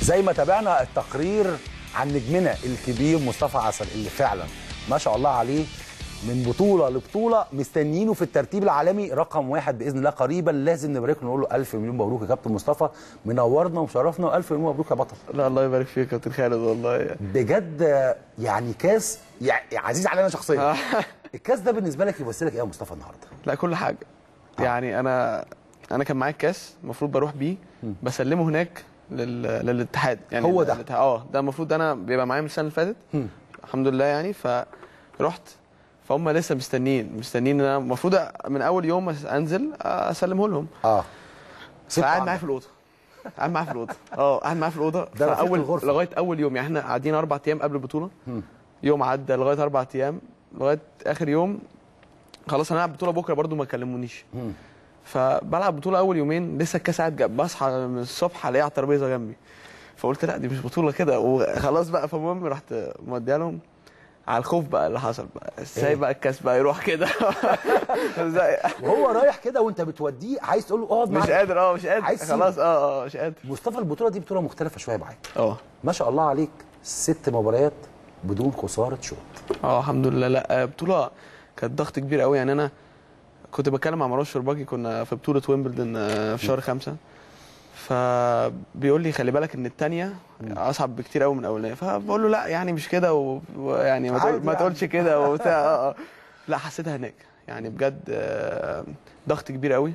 زي ما تابعنا التقرير عن نجمنا الكبير مصطفى عسل اللي فعلا ما شاء الله عليه من بطوله لبطوله مستنيينه في الترتيب العالمي رقم واحد باذن الله قريبا لازم نبارك له نقول له الف مليون مبروك يا كابتن مصطفى منورنا ومشرفنا والف مليون مبروك يا بطل لا الله يبارك فيك يا كابتن خالد والله يعني. بجد يعني كاس يعني عزيز علينا شخصيا الكاس ده بالنسبه لك يمثل لك ايه يا مصطفى النهارده؟ لا كل حاجه يعني انا انا كان معايا الكاس المفروض بروح بيه بسلمه هناك لل... للاتحاد يعني هو ده. الاتحاد- اه ده المفروض انا بيبقى معايا من السنه اللي فاتت الحمد لله يعني فرحت فهم لسه مستنيين مستنيين ان انا المفروض من اول يوم أس- انزل اسلمه لهم اه سبت فقعد عنك. معايا في الاوضه قاعد معايا في الاوضه اه قاعد معايا في الاوضه ده رفيق فاول الغرفة. لغايه اول يوم يعني احنا قاعدين اربع ايام قبل البطوله يوم عدى لغايه اربع ايام لغايه اخر يوم خلاص انا هلعب بطوله بكره برضو ما كلمونيش فبلعب بطوله اول يومين لسه الكاس قاعد جنب بصحى من الصبح الاقيه على الترابيزه جنبي فقلت لا دي مش بطوله كده وخلاص بقى فالمهم رحت موديها لهم على الخوف بقى اللي حصل بقى ازاي إيه؟ بقى الكاس بقى يروح كده ازاي وهو رايح كده وانت بتوديه عايز تقول له اقعد مش معايا قادر اه مش قادر عايز تسيبه. خلاص اه اه مش قادر مصطفى البطوله دي بطوله مختلفه شويه معاك اه ما شاء الله عليك ست مباريات بدون خساره شوط اه الحمد لله لا بطوله كانت ضغط كبير قوي يعني انا كنت بتكلم مع مروان شرباجي كنا في بطوله ويمبلدون آه، في شهر خمسة فبيقول لي خلي بالك ان الثانيه اصعب بكتير قوي من الاولانيه فبقول له لا يعني مش كده و- ويعني ما, تقول عادي ما يعني. تقولش كده وبتاع آه، آه. لا حسيتها هناك يعني بجد آه، ضغط كبير قوي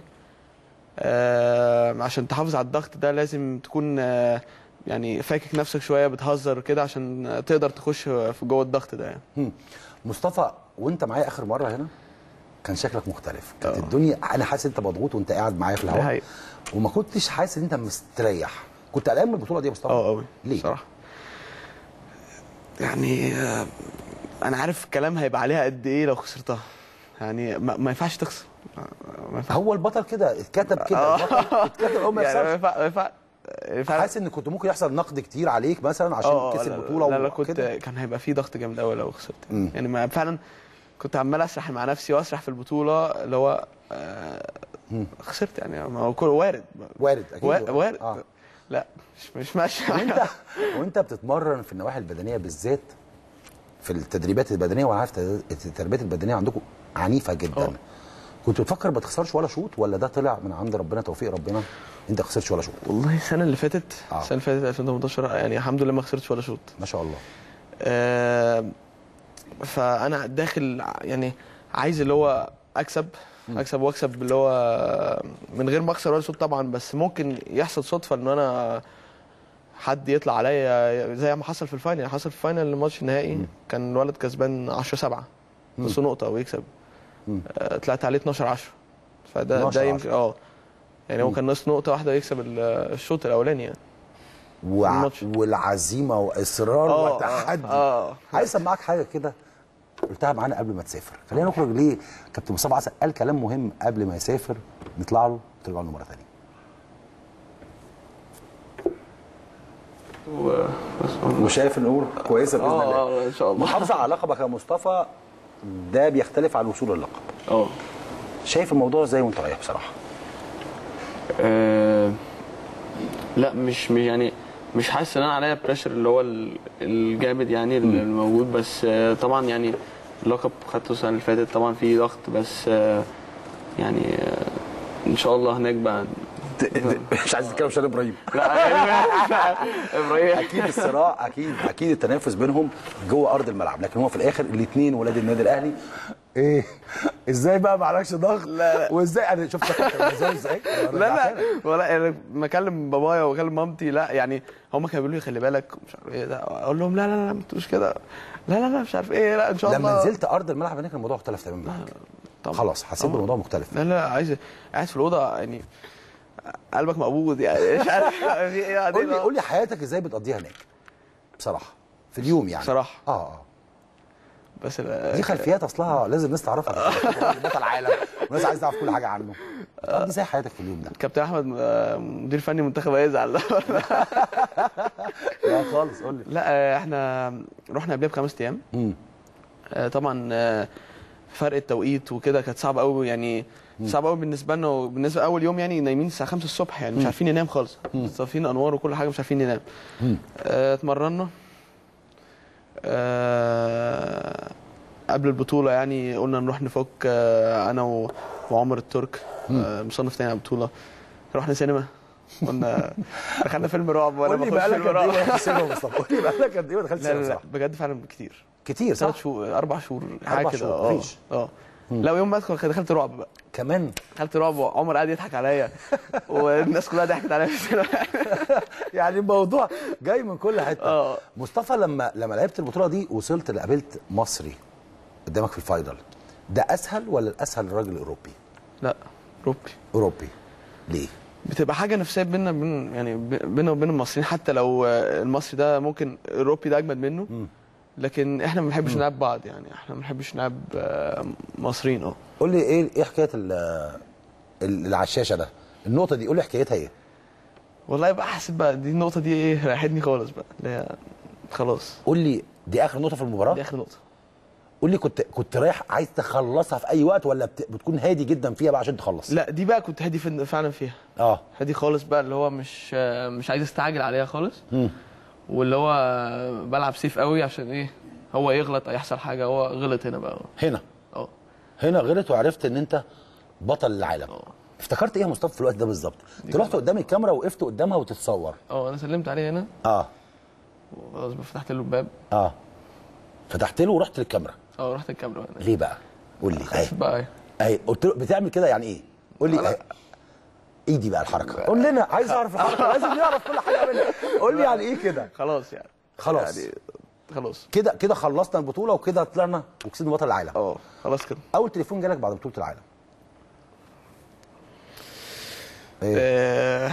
آه، عشان تحافظ على الضغط ده لازم تكون آه، يعني فاكك نفسك شويه بتهزر كده عشان تقدر تخش في جوه الضغط ده يعني هم. مصطفى وانت معايا اخر مره هنا كان شكلك مختلف كانت آه. الدنيا انا حاسس انت مضغوط وانت قاعد معايا في ده الهواء حقيقي. وما كنتش حاسس ان انت مستريح كنت قلقان من البطوله دي يا مصطفى اه قوي ليه صراحه يعني آه، انا عارف الكلام هيبقى عليها قد ايه لو خسرتها يعني ما, ما ينفعش تخسر ما ينفعش هو البطل كده اتكتب كده البطل اتكتب هو ما يعني ما يحصلش ينفع ما ينفع ما ينفعش- حاسس ان كنت ممكن يحصل نقد كتير عليك مثلا عشان اه كسب لا- بطوله لا لا كنت وكده كان هيبقى في ضغط جامد قوي لو خسرت مم. يعني ما فعلا كنت عمال اسرح مع نفسي واسرح في البطوله اللي هو آه خسرت يعني ما هو كل وارد وارد اكيد وا- وارد اه لا مش مش ماشي وانت وانت بتتمرن في النواحي البدنيه بالذات في التدريبات البدنيه وانا عارف تد- التدريبات البدنيه عندكم عنيفه جدا اه. كنت بتفكر ما تخسرش ولا شوط ولا ده طلع من عند ربنا توفيق ربنا انت ما خسرتش ولا شوط والله السنه اللي فاتت اه. السنه اللي فاتت 2018 يعني الحمد لله ما خسرتش ولا شوط ما شاء الله آه، فانا داخل يعني عايز اللي هو اكسب اكسب واكسب اللي هو من غير ما اخسر ولا شوط طبعا بس ممكن يحصل صدفه ان انا حد يطلع عليا زي ما حصل في الفاينل يعني حصل في الفاينل الماتش النهائي كان الولد كسبان 10 7 نص نقطه ويكسب مم. آه، طلعت عليه 12 10 فده 12 ده يمكن اه يعني هو كان ناقص نقطه واحده ويكسب ال- الشوط الاولاني يعني وع... الماتش. والعزيمه واصرار اه وتحدي اه عايز اسمعك حاجه كده قلتها معانا قبل ما تسافر خلينا نخرج ليه كابتن مصطفى عسل قال كلام مهم قبل ما يسافر نطلع له وترجع له مره ثانيه وشايف الامور كويسه باذن الله اه ان شاء الله محافظه على لقبك يا مصطفى ده بيختلف عن وصول اللقب اه شايف الموضوع ازاي وانت رايح بصراحه آه، لا مش مش يعني مش حاسس ان انا عليا بريشر اللي هو ال- الجامد يعني اللي موجود بس آه، طبعا يعني اللقب خدته السنه اللي فاتت طبعا في ضغط بس آه، يعني آه، ان شاء الله هناك بقى مش عايز تتكلم عشان ابراهيم لا ابراهيم اكيد الصراع اكيد اكيد التنافس بينهم جوه ارض الملعب لكن هو في الاخر الاثنين ولاد النادي الاهلي ايه ازاي بقى ما عليكش ضغط لا، لا. وازاي انا شفت ازاي ازاي لا لا ولا يعني لما اكلم بابايا واكلم مامتي لا يعني هم كانوا بيقولوا لي خلي بالك مش عارف ايه ده اقول لهم لا لا لا ما تقولوش كده لا لا لا مش عارف ايه لا ان شاء الله لما نزلت ارض الملعب هناك الموضوع اختلف تماما معاك طبعا. خلاص حسيت طبعا. بالموضوع مختلف لا لا عايز قاعد في الاوضه يعني قلبك مقبوض يعني مش عارف في ايه قول قاعدين لي قول لي حياتك ازاي بتقضيها هناك بصراحه في اليوم يعني بصراحة. اه اه بس ال- دي خلفيات اصلها لازم الناس تعرفها بطل عالم والناس عايزه تعرف كل حاجه عنه بتقضي ازاي حياتك في اليوم ده كابتن احمد آه، مدير فني منتخب هيزعل لا خالص قول لي لا آه، احنا رحنا قبلها بخمس ايام مم. آه، طبعا آه، فرق التوقيت وكده كانت صعبه قوي يعني صعب قوي بالنسبه لنا وبالنسبه اول يوم يعني نايمين الساعه 5 الصبح يعني مش عارفين ننام خالص صافين انوار وكل حاجه مش عارفين ننام آه، اتمرنا آه، قبل البطوله يعني قلنا نروح نفك آه، انا و- وعمر الترك آه، مصنف تاني على البطوله رحنا سينما قلنا دخلنا فيلم رعب وانا قول لي بخش بقالك فيلم قد ايه رعب دخلت السينما يا مصطفى قول لي بقالك قد ايه دخلت لا لا السينما لا صح بجد فعلا كتير كتير صح ثلاث شهور اربع شهور حاجه أربع كده شهور، اه مفيش. اه لا ويوم ما ادخل دخلت رعب بقى كمان دخلت رعب وعمر قاعد يضحك عليا والناس كلها ضحكت عليا في السينما يعني الموضوع جاي من كل حته اه. مصطفى لما لما لعبت البطوله دي وصلت لقابلت مصري قدامك في الفاينل ده اسهل ولا الاسهل الراجل الاوروبي لا روبي اوروبي ليه بتبقى حاجه نفسيه بينا بين يعني ب- بينا وبين المصريين حتى لو آه، المصري ده ممكن الاوروبي ده اجمد منه لكن احنا ما بنحبش نلعب بعض يعني احنا ما بنحبش نلعب آه، مصريين اه قول لي ايه ايه حكايه ال- ال- اللي على الشاشه ده النقطه دي قول لي حكايتها ايه والله بقى حاسس بقى دي النقطه دي ايه ريحتني خالص بقى اللي هي خلاص قول لي دي اخر نقطه في المباراه دي اخر نقطه قول لي كنت كنت رايح عايز تخلصها في اي وقت ولا بت... بتكون هادي جدا فيها بقى عشان تخلص لا دي بقى كنت هادي في- فعلا فيها اه هادي خالص بقى اللي هو مش آه، مش عايز استعجل عليها خالص مم. واللي هو آه، بلعب سيف قوي عشان ايه هو يغلط يحصل حاجه هو غلط هنا بقى هنا اه هنا غلط وعرفت ان انت بطل العالم افتكرت ايه يا مصطفى في الوقت ده بالظبط انت رحت قدام الكاميرا وقفت قدامها وتتصور اه انا سلمت عليه هنا اه وخلاص بقى فتحت له الباب اه فتحت له ورحت للكاميرا اه رحت الكاميرا هنا ليه بقى قول لي اهي بقى ايه اهي قلت له بتعمل كده يعني ايه قول لي اهي ايه دي بقى الحركه قول لنا عايز اعرف الحركه لازم نعرف كل حاجه منها قول لي يعني ايه كده خلاص يعني خلاص. يعني خلاص كده كده خلصنا البطوله وكده طلعنا وكسبنا بطل العالم اه خلاص كده اول تليفون جالك بعد بطوله العالم ايه آه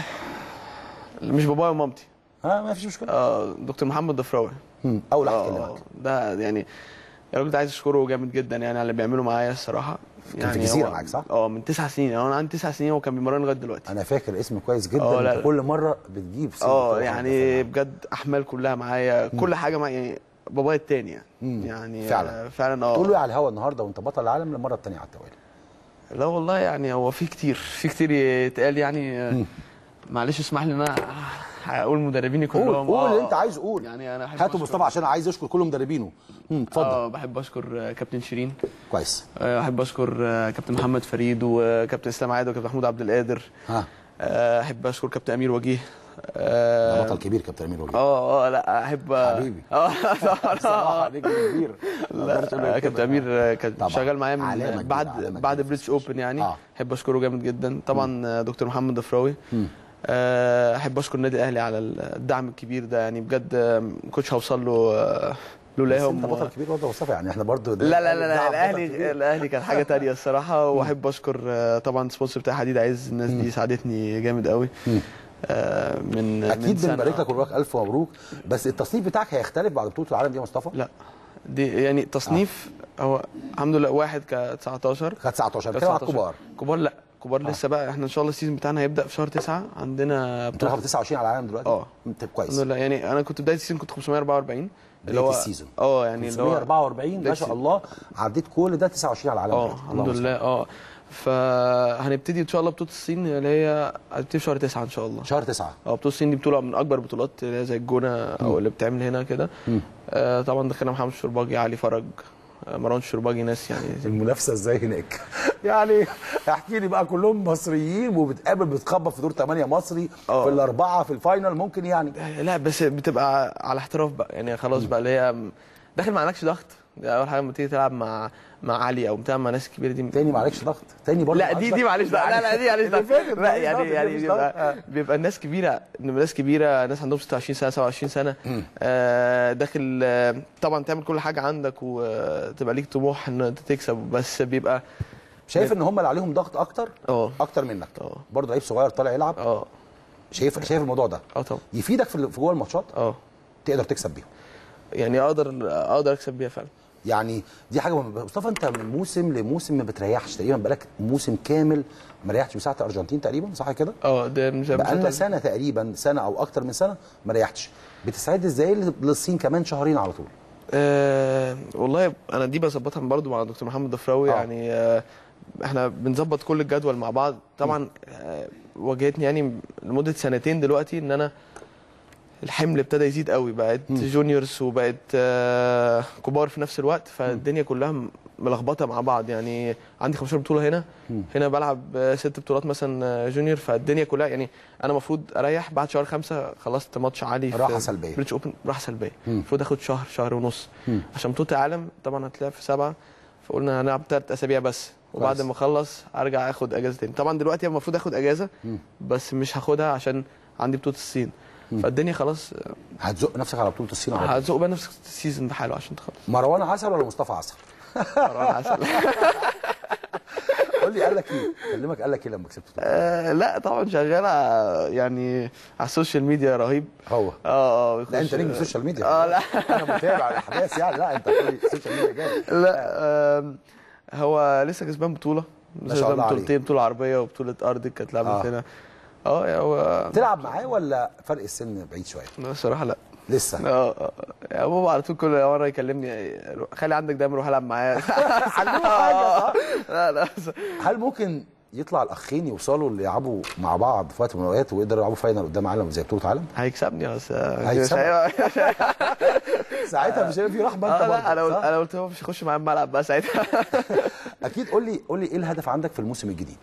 مش بابايا ومامتي ها ما فيش مشكله اه دكتور محمد ضفراوي مم. اول واحد اه كلمك ده يعني الراجل ده عايز اشكره جامد جدا يعني على اللي بيعمله معايا الصراحه كان في الجزيرة هو- معاك، صح؟ اه من تسع سنين يعني انا عندي تسع سنين هو كان بيمرن لغايه دلوقتي انا فاكر اسم كويس جدا اه، لا، انت لا. كل مره بتجيب سيرة اه طبعاً يعني مثلاً. بجد احمال كلها معايا كل حاجه معايا يعني بابايا التاني يعني مم. يعني فعلا. آه، فعلا اه تقول له على الهوا النهارده وانت بطل العالم للمره الثانيه على التوالي لا والله يعني هو في كتير في كتير يتقال يعني آه، معلش اسمح لي ان انا هقول مدربيني قول كلهم قول آه، اللي انت عايزه قول يعني انا أحب هاتوا أشكر- مصطفى عشان عايز يشكر كل مدربينه مم، اتفضل اه بحب اشكر آه، كابتن شيرين كويس آه، احب اشكر آه، كابتن محمد فريد وكابتن اسلام عادل وكابتن محمود عبد القادر ها آه، احب اشكر كابتن امير وجيه اه ده بطل كبير كابتن امير وجيه اه آه، لا احب حبيبي. اه طبعا بصراحه نجم كبير ما أقدرش أقول لا لك كابتن كده. امير آه، كان طبعاً. شغال معايا علامة من كبيرة، بعد علامة بعد كبيرة. بريتش اوبن يعني آه. احب اشكره جامد جدا طبعا آه، دكتور محمد ضفراوي آه، احب اشكر النادي الاهلي على الدعم الكبير ده يعني بجد آه، ما كنتش هوصل له آه، بس لولاهم انت بطل كبير برضه يا مصطفى يعني احنا برضه لا لا لا, لا بندعم بطل الاهلي كبير. الاهلي كان حاجه تانية الصراحه واحب اشكر آه، طبعا السبونسر بتاع حديد عز الناس دي ساعدتني جامد قوي آه، من من اكيد سنة. بنبارك لك ونقول لك الف مبروك بس التصنيف بتاعك هيختلف بعد بطوله العالم دي يا مصطفى لا دي يعني تصنيف هو الحمد لله واحد ك 19 كانت 19 كانت كده على 19. الكبار كبار لا كبار لسه بقى احنا ان شاء الله السيزون بتاعنا هيبدا في شهر 9 عندنا انت بطوله رقم 29 على العالم دلوقتي اه. انت كويس الحمد لله يعني انا كنت بدايه السيزون كنت 544 بداية السيزون. اه يعني اللي هو 544 ما بداية شاء الله عديت كل ده 29 على العالم اه دلوقتي. الحمد اللهم لله اه فهنبتدي ان شاء الله بطوله الصين اللي هي هتبتدي في شهر 9 ان شاء الله صل. شهر 9 اه بطوله الصين دي بطوله من اكبر بطولات اللي هي زي الجونه او اللي بتعمل هنا كده آه طبعا دخلنا محمد الشرباجي علي فرج آه مروان الشرباجي ناس يعني المنافسه ازاي هناك يعني احكي لي بقى كلهم مصريين وبتقابل بتخبط في دور 8 مصري اه. في الاربعه في الفاينل ممكن يعني لا بس بتبقى على احتراف بقى يعني خلاص بقى اللي هي داخل ما عليكش ضغط دي اول حاجه لما تيجي تلعب مع مع علي او بتلعب مع ناس كبيره دي تاني معلكش ضغط تاني برضه لا دي دي معلش ضغط لا لا دي معلش اللي ضغط فاتت لا معلش يعني ضغط، يعني اللي مش بيبقى ضغط. بيبقى الناس كبيره بنبقى ناس كبيره ناس عندهم 26 سنه 27 سنه آه داخل آه، طبعا تعمل كل حاجه عندك وتبقى ليك طموح ان انت تكسب بس بيبقى شايف ان هم اللي عليهم ضغط اكتر اه اكتر منك اه. برضه لعيب صغير طالع يلعب اه شايف شايف الموضوع ده اه طبعا يفيدك في في جوه الماتشات اه تقدر تكسب بيهم يعني اقدر اقدر اكسب بيها فعلا يعني دي حاجه مهمة. مصطفى انت من موسم لموسم ما بتريحش تقريبا بقالك موسم كامل ما ريحتش من ساعه الارجنتين تقريبا صح كده؟ اه ده مش بقالنا سنه تقريبا سنه او اكتر من سنه ما ريحتش بتستعد ازاي للصين كمان شهرين على طول أه والله انا دي بظبطها برضو مع دكتور محمد ضفراوي آه. يعني أه احنا بنظبط كل الجدول مع بعض طبعا آه، واجهتني يعني لمده سنتين دلوقتي ان انا الحمل ابتدى يزيد قوي بقت جونيورز وبقت آه، كبار في نفس الوقت فالدنيا كلها م- ملخبطه مع بعض يعني عندي 15 بطوله هنا هنا بلعب آه، ست بطولات مثلا آه، جونيور فالدنيا كلها يعني انا المفروض اريح بعد شهر خمسة خلصت ماتش عالي في راحة سلبية. بريتش اوبن راحه سلبيه مم. المفروض اخد شهر شهر ونص مم. عشان بطوله العالم طبعا هتلعب في سبعه فقلنا هنلعب ثلاث اسابيع بس وبعد كويس. ما اخلص ارجع اخد اجازه تاني طبعا دلوقتي المفروض اخد اجازه مم. بس مش هاخدها عشان عندي بطوله الصين فالدنيا خلاص هتزق نفسك على بطوله الصين على طول. هتزق بقى نفس السيزون بحاله عشان تخلص مروان عسل ولا مصطفى عسل؟ مروان عسل. قول لي قال لك ايه؟ كلمك قال لك ايه لما كسبت البطولة؟ آه، لا طبعا شغال ع- يعني على السوشيال ميديا رهيب هو اه اه لا انت بيخش- نجم السوشيال ميديا اه لا انا متابع الاحداث يعني لا انت بتقول لي السوشيال ميديا جامد لا آم، هو لسه كسبان بطوله ما لسه شاء كسبان الله عليه. بطولتين بطوله عربيه وبطوله ارض كانت لعبت آه. هنا اه يعني هو تلعب معاه ولا فرق السن بعيد شويه؟ لا، الصراحه لا لسه اه اه يا بابا على طول كل مره يكلمني خلي عندك دايما روح العب معايا علموه حاجه صح؟ لا لا هل ممكن يطلع الاخين يوصلوا اللي يلعبوا مع بعض في وقت من الاوقات ويقدروا يلعبوا فاينل قدام عالم زي بطوله عالم؟ هيكسبني بس هيكسبك. ساعتها مش هيبقى في رحمه انت اه لا انا برضه قلت صح؟ انا قلت له مش هخش معاه الملعب بقى ساعتها اكيد قول لي قول لي ايه الهدف عندك في الموسم الجديد؟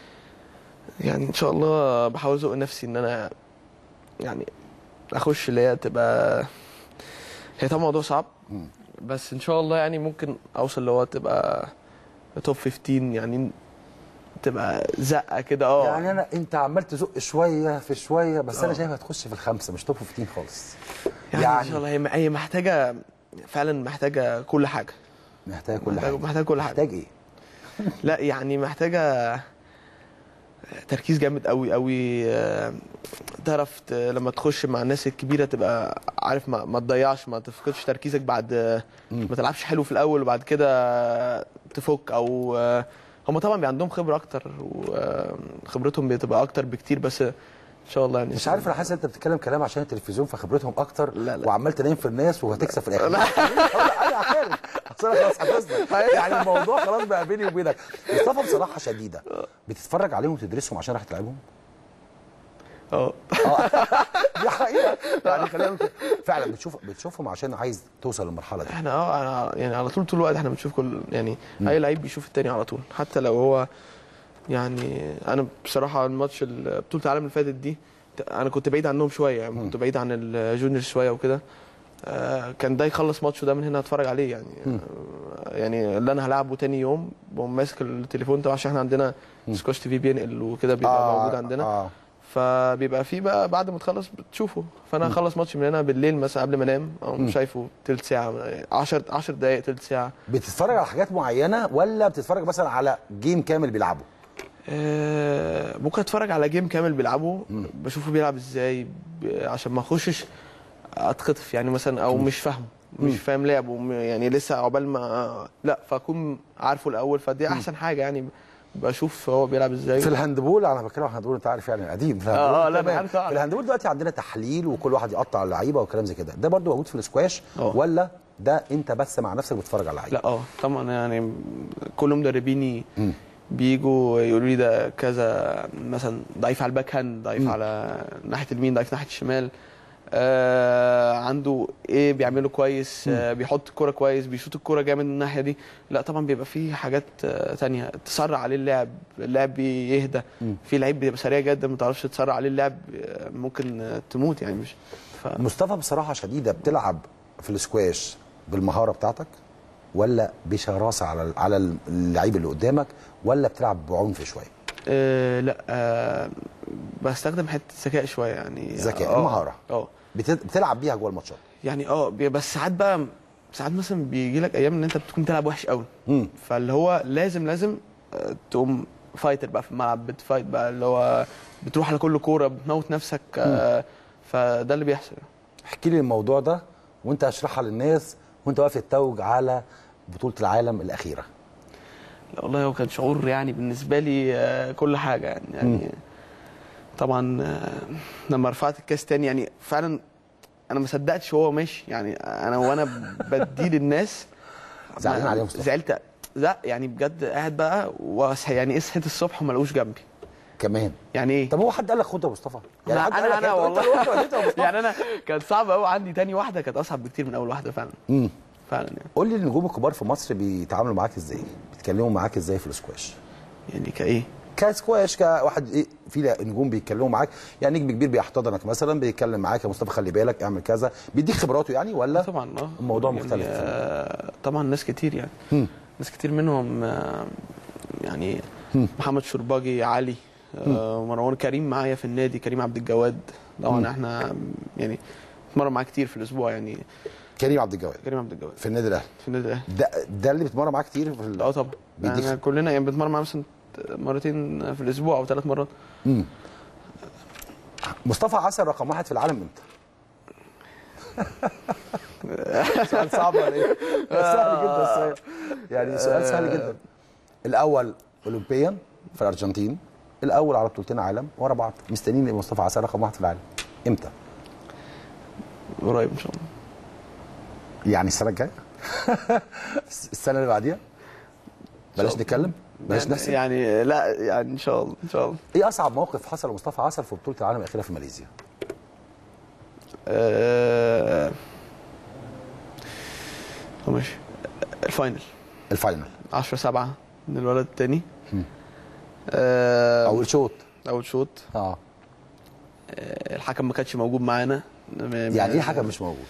يعني ان شاء الله بحاول ازق نفسي ان انا يعني اخش اللي هي تبقى هي طبعا موضوع صعب بس ان شاء الله يعني ممكن اوصل اللي هو تبقى توب 15 يعني تبقى زقه كده اه يعني انا انت عمال تزق شويه في شويه بس انا شايف هتخش في الخمسه مش توب 15 خالص يعني, ان شاء الله هي هي محتاجه فعلا محتاجه كل حاجه محتاج كل محتاج حاجه محتاج كل حاجه محتاج ايه؟ لا يعني محتاجه تركيز جامد قوي قوي آه، تعرف ت- لما تخش مع الناس الكبيره تبقى عارف ما, ما تضيعش ما تفقدش تركيزك بعد آه، ما تلعبش حلو في الاول وبعد كده تفك او آه، هم طبعا بيبقى عندهم خبره اكتر وخبرتهم بتبقى اكتر بكتير بس ان شاء الله يعني مش عارف انا حاسس انت بتتكلم كلام عشان التلفزيون فخبرتهم اكتر لا، لا. وعمال تنام في الناس وهتكسب في الاخر لا انا عارف اصل انا خلاص حفظتك يعني الموضوع خلاص بقى بيني وبينك مصطفى بصراحه شديده بتتفرج عليهم وتدرسهم عشان راح تلعبهم اه دي حقيقه يعني خلينا نقول كده. فعلا بتشوف بتشوفهم عشان عايز توصل للمرحله دي احنا اه أنا- يعني على طول طول الوقت احنا بنشوف كل يعني اي لعيب بيشوف التاني على طول حتى لو هو يعني انا بصراحه الماتش ال- بطوله العالم اللي فاتت دي ت- انا كنت بعيد عنهم شويه يعني كنت بعيد عن الجونيور شويه وكده آه، كان ده يخلص ماتش وده من هنا اتفرج عليه يعني آه، يعني اللي انا هلعبه تاني يوم بقوم ماسك التليفون طبعا عشان احنا عندنا سكوش تي في بينقل وكده بيبقى موجود عندنا آه. فبيبقى في بقى بعد ما تخلص بتشوفه فانا هخلص ماتش من هنا بالليل مثلا قبل ما انام اقوم شايفه تلت ساعه 10 10 دقائق تلت ساعه بتتفرج على حاجات معينه ولا بتتفرج مثلا على جيم كامل بيلعبه آه، ممكن اتفرج على جيم كامل بيلعبه بشوفه بيلعب ازاي ب- عشان ما اخشش اتخطف يعني مثلا او مش فاهمه مش فاهم لعبه م- يعني لسه عقبال ما لا فاكون عارفه الاول فدي احسن حاجه يعني بشوف هو بيلعب ازاي في الهاندبول انا بتكلم عن الهاندبول انت عارف يعني قديم في آه، الهاندبول لا، أنا تمام. عارف طبعاً. في الهاندبول دلوقتي عندنا تحليل وكل واحد يقطع اللعيبه وكلام زي كده ده برضو موجود في الاسكواش آه. ولا ده انت بس مع نفسك بتتفرج على اللعيبه لا اه طبعا يعني كل مدربيني بيجوا يقولوا لي ده كذا مثلا ضعيف على الباك هاند ضعيف على ناحيه اليمين ضعيف ناحيه الشمال آه عنده ايه بيعمله كويس آه بيحط الكرة كويس بيشوط الكرة جامد من الناحيه دي لا طبعا بيبقى فيه حاجات آه تانية تسرع عليه اللعب اللعب بيهدى في لعيب بيبقى سريع جدا ما تعرفش تسرع عليه اللعب آه ممكن آه تموت يعني مش ف... مصطفى بصراحه شديده بتلعب في الاسكواش بالمهاره بتاعتك ولا بشراسه على على اللعيب اللي قدامك ولا بتلعب بعنف شويه آه لا آه بستخدم حته ذكاء شويه يعني ذكاء، آه، المهارة. اه بت- بتلعب بيها جوه الماتشات يعني اه بي- بس ساعات بقى ساعات مثلا بيجي لك ايام ان انت بتكون تلعب وحش قوي مم. فاللي هو لازم لازم آه، تقوم فايتر بقى في الملعب بتفايت بقى اللي هو بتروح على كل كوره بتموت نفسك آه، فده اللي بيحصل احكي لي الموضوع ده وانت اشرحها للناس وانت واقف تتوج على بطوله العالم الاخيره لا والله هو كان شعور يعني بالنسبه لي آه، كل حاجه يعني, يعني طبعا آه، لما رفعت الكاس تاني يعني فعلا انا ما صدقتش هو ماشي يعني انا وانا بديه للناس زعلان ما- عليه يا مصطفى. زعلت لا يعني بجد قاعد بقى وصحي يعني ايه صحيت الصبح وما لقوش جنبي كمان يعني ايه طب هو حد قال لك خد يا مصطفى يعني لا، حد قال انا لك انا أنت- أنت والله الوقت وديته يا مصطفى يعني انا كان صعب قوي عندي تاني واحده كانت اصعب بكتير من اول واحده فعلا مم. فعلا يعني قول لي النجوم الكبار في مصر بيتعاملوا معاك ازاي بيتكلموا معاك ازاي في السكواش يعني كايه كسكواش كواحد ايه في نجوم بيتكلموا معاك يعني نجم كبير بيحتضنك مثلا بيتكلم معاك يا مصطفى خلي بالك اعمل كذا بيديك خبراته يعني ولا طبعا اه الموضوع يعني مختلف. آه، طبعا ناس كتير يعني مم. ناس كتير منهم آه، يعني محمد شرباجي علي آه، مروان كريم معايا في النادي كريم عبد الجواد مم. طبعا احنا يعني بتمرن معاه كتير في الاسبوع يعني كريم عبد الجواد كريم عبد الجواد في النادي الاهلي في النادي الاهلي ده ده اللي بتمرن معاه كتير في ال... اه طبعا بيديك- يعني كلنا يعني بنتمرن معاه مثلا مرتين في الاسبوع او ثلاث مرات مم. مصطفى عسل رقم واحد في العالم امتى؟ سؤال صعب ولا ايه؟ سهل جدا السؤال يعني سؤال سهل جدا الاول اولمبيا في الارجنتين الاول على بطولتين عالم ورا بعض مستنيين مصطفى عسل رقم واحد في العالم امتى؟ قريب ان شاء الله يعني السنه الجايه؟ السنه اللي بعديها؟ بلاش نتكلم بلاش يعني- نحسب يعني لا يعني ان شاء الله ان شاء الله ايه اصعب موقف حصل لمصطفى عسل في بطوله العالم الاخيره في ماليزيا؟ آه، طب ماشي الفاينل الفاينل 10 7 من الولد التاني آه، اول شوط اول شوط اه آه، الحكم ما كانش موجود معانا م- يعني ايه حكم مش موجود؟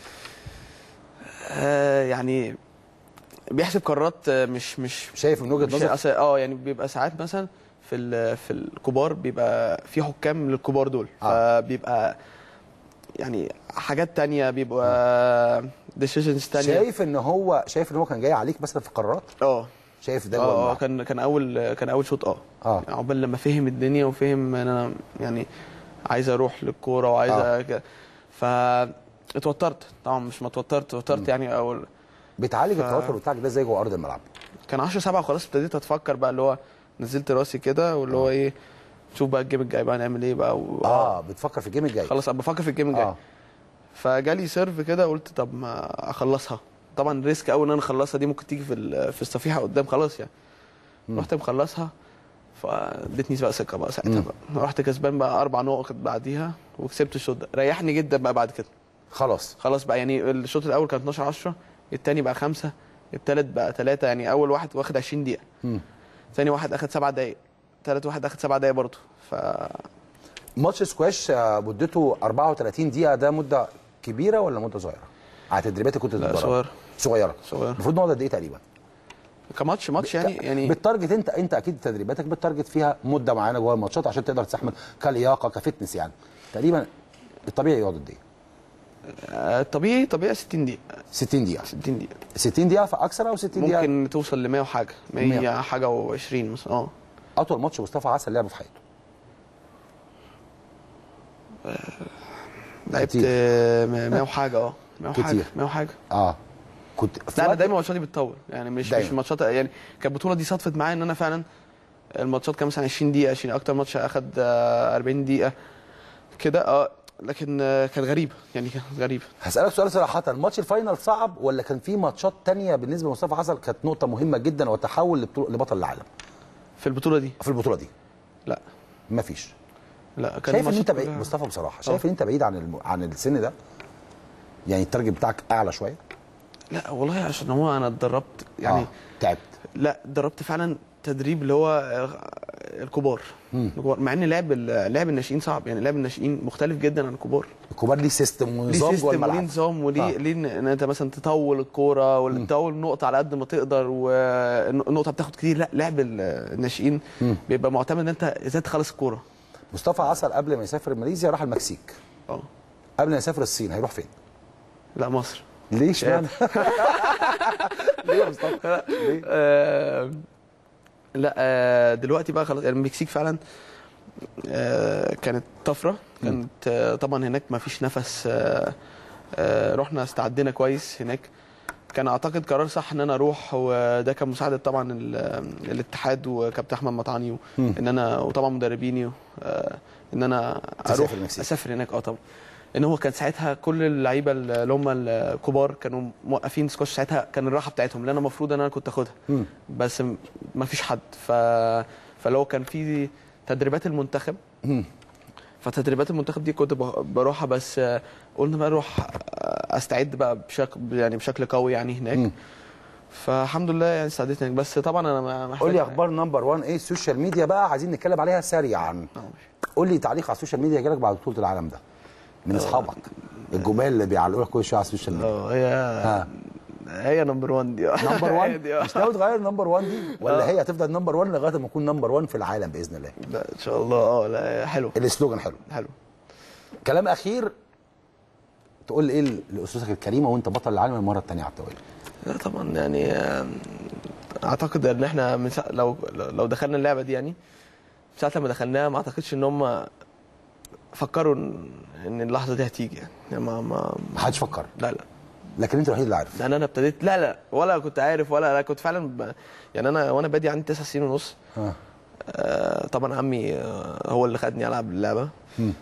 آه، يعني بيحسب قرارات آه، مش مش شايف من وجهه مش نظرك أصل- اه يعني بيبقى ساعات مثلا في ال- في الكبار بيبقى في حكام للكبار دول آه. فبيبقى يعني حاجات تانية بيبقى ديسيجنز تانية شايف ان هو شايف ان هو كان جاي عليك مثلا في قرارات اه شايف ده اه ولا اه لا؟ كان كان اول كان اول شوط اه اه يعني عقبال لما فهم الدنيا وفهم ان انا يعني عايز اروح للكوره وعايز آه. آه. ف اتوترت طبعا مش ما اتوترت اتوترت يعني اول بتعالج ف- التوتر بتاعك ده ازاي جوه ارض الملعب كان 10 7 وخلاص ابتديت اتفكر بقى اللي هو نزلت راسي كده واللي هو ايه شوف بقى الجيم الجاي بقى نعمل ايه بقى و... اه بتفكر في الجيم الجاي خلاص ابقى بفكر في الجيم الجاي اه آه. فجالي سيرف كده قلت طب ما اخلصها طبعا ريسك قوي ان انا اخلصها دي ممكن تيجي في ال- في الصفيحه قدام خلاص يعني مم. رحت مخلصها فادتني بقى ثقه بقى ساعتها مم. بقى رحت كسبان بقى اربع نقط بعديها وكسبت الشوط ده ريحني جدا بقى بعد كده خلاص خلاص بقى يعني الشوط الاول كان 12 10 الثاني بقى خمسة الثالث بقى ثلاثة يعني اول واحد واخد 20 دقيقه مم. ثاني واحد اخد سبع دقائق ثالث واحد اخد سبع دقائق برضه ف ماتش سكواش آه، مدته 34 دقيقه ده مده كبيره ولا مده صغيره؟ على تدريباتك كنت لا بتتدرب صغير صغيره صغير المفروض نقعد قد ايه تقريبا؟ كماتش ماتش يعني يعني بالتارجت انت انت اكيد تدريباتك بالتارجت فيها مده معينه جوه الماتشات عشان تقدر تستحمل كلياقه كفتنس يعني تقريبا الطبيعي يقعد قد ايه؟ آه، طبيعي طبيعي 60 دقيقه 60 دقيقه 60 دقيقه 60 دقيقه فاكثر او 60 دقيقه ممكن توصل ل 100 وحاجه 100 100 حاجه و20 مثلا اه اطول ماتش مصطفى عسل لعبه في حياته لعبت كتير. آه، 100 وحاجه اه 100 وحاجه كتير. 100 وحاجه اه كنت في لا انا وقت- دايما ماتشاتي بتطول يعني مش دايما. مش ماتشات يعني كانت البطوله دي صدفت معايا ان انا فعلا الماتشات كان مثلا 20 دقيقه 20 اكتر ماتش اخد آه، 40 دقيقه كده اه لكن آه، كانت غريبه يعني كانت غريبه هسألك سؤال صراحة ماتش الفاينل صعب ولا كان في ماتشات تانية بالنسبة لمصطفى حسن كانت نقطة مهمة جدا وتحول لبطول- لبطل العالم في البطوله دي في البطولة دي لا مفيش لا كان شايف ان انت الماتشات بعيد كلها- مصطفى بصراحة شايف ان انت بعيد عن الم... عن السن ده يعني التارجت بتاعك اعلى شوية لا والله عشان هو انا اتدربت يعني آه. تعبت لا اتدربت فعلا تدريب اللي هو آه، الكبار مم. الكبار مع ان لعب ال- لعب الناشئين صعب يعني لعب الناشئين مختلف جدا عن الكبار الكبار ليه سيستم ليه ونظام جوه سيستم وليه الملعب نظام وليه آه. ليه ان إن انت مثلا تطول الكوره ولا تطول النقطه على قد ما تقدر والنقطه بتاخد كتير لا لعب ال- الناشئين مم. بيبقى معتمد ان انت ازاي تخلص الكوره مصطفى عسل قبل ما يسافر ماليزيا راح المكسيك اه قبل ما يسافر الصين هيروح فين؟ لا مصر ليه اشمعنى؟ ليه يا مصطفى؟ ليه؟ آه لا آه دلوقتي بقى خلاص يعني المكسيك فعلا آه كانت طفره كانت آه طبعا هناك ما فيش نفس آه آه رحنا استعدينا كويس هناك كان اعتقد قرار صح ان انا اروح وده كان مساعده طبعا ال- الاتحاد وكابتن احمد مطعني مم. ان انا وطبعا مدربيني آه ان انا تسافر اروح المكسيك. اسافر هناك اه طبعا ان هو كان ساعتها كل اللعيبه اللي هم الكبار كانوا موقفين سكوش ساعتها كان الراحه بتاعتهم اللي انا المفروض ان انا كنت اخدها مم. بس م- ما فيش حد ف فلو كان في تدريبات المنتخب مم. فتدريبات المنتخب دي كنت بح- بروحها بس آه، قلنا بقى اروح آه، استعد بقى بشكل يعني بشكل قوي يعني هناك مم. فالحمد لله يعني استعديت هناك بس طبعا انا ما- محتاج قول لي اخبار نمبر 1 ايه السوشيال ميديا بقى عايزين نتكلم عليها سريعا قول لي تعليق على السوشيال ميديا جالك بعد بطوله العالم ده من اصحابك الجمال اللي بيعلقوا لك كل شويه على السوشيال ميديا اه هي ها هي نمبر 1 دي نمبر هي 1 دي، آه. مش ناوي تغير نمبر 1 دي ولا هي هتفضل نمبر 1 لغايه ما تكون نمبر 1 في العالم باذن الله لا ان شاء الله اه لا حلو السلوجان حلو حلو كلام اخير تقول لي ايه لاسسك الكريمه وانت بطل العالم المره الثانيه على التوالي لا طبعا يعني آم، اعتقد ان احنا من سا... لو لو دخلنا اللعبه دي يعني ساعه لما دخلناها ما اعتقدش ان هم فكروا ان إن اللحظه دي هتيجي يعني يعني ما ما ما حدش فكر لا لا لكن انت الوحيد اللي عارف لان انا ابتديت لا لا ولا كنت عارف ولا لا كنت فعلا ب... يعني انا وانا بادي عندي تسع سنين ونص ها آه طبعا عمي آه هو اللي خدني العب اللعبه مم.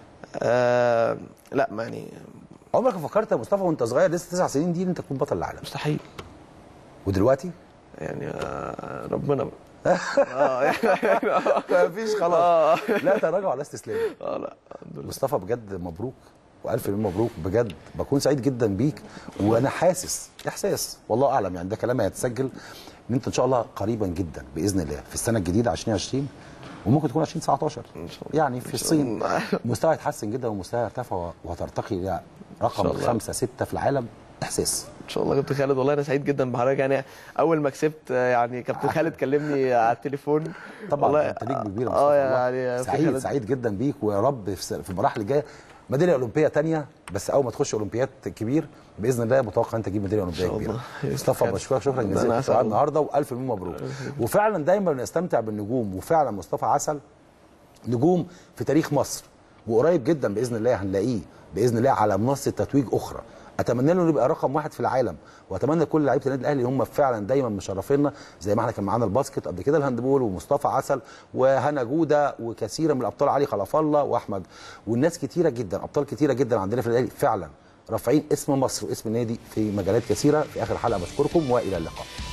آه لا ما يعني عمرك ما فكرت يا مصطفى وانت صغير لسه تسع سنين دي ان انت تكون بطل العالم مستحيل ودلوقتي يعني آه ربنا بقى. اه يعني مفيش خلاص لا تراجع ولا استسلام اه لا الحمد لله مصطفى بجد مبروك والف مليون مبروك بجد بكون سعيد جدا بيك وانا حاسس احساس والله اعلم يعني ده كلام هيتسجل ان انت ان شاء الله قريبا جدا باذن الله في السنه الجديده 2020 وممكن تكون 2019 إن شاء الله. يعني في إن شاء الصين الله. مستوى يتحسن جدا ومستوى يرتفع وهترتقي الى رقم شاء الله. خمسة ستة في العالم احساس ان شاء الله كابتن خالد والله انا سعيد جدا بحضرتك يعني اول ما كسبت آه، يعني كابتن خالد كلمني على التليفون طبعا والله انت ليك كبير يا مصطفى اه والله. يعني يا كابتن سعيد خالد، سعيد جدا بيك ويا رب في س- في المراحل الجايه ميداليه اولمبيه تانية بس اول ما تخش اولمبياد كبير باذن الله متوقع انت تجيب ميداليه اولمبيه شاء كبيره الله. مصطفى بشكرك شكرا أنا جزيلا أسعد على والله. النهارده والف مليون مبروك وفعلا دايما بنستمتع بالنجوم وفعلا مصطفى عسل نجوم في تاريخ مصر وقريب جدا باذن الله هنلاقيه باذن الله على منصه تتويج اخرى اتمنى له يبقى رقم واحد في العالم واتمنى كل لعيبه النادي الاهلي هم فعلا دايما مشرفينا زي ما احنا كان معانا الباسكت قبل كده الهاندبول ومصطفى عسل وهنا جوده وكثير من الابطال علي خلف الله واحمد والناس كتيره جدا ابطال كتيره جدا عندنا في النادي الأهلي فعلا رافعين اسم مصر واسم النادي في مجالات كثيره في اخر حلقه بشكركم والى اللقاء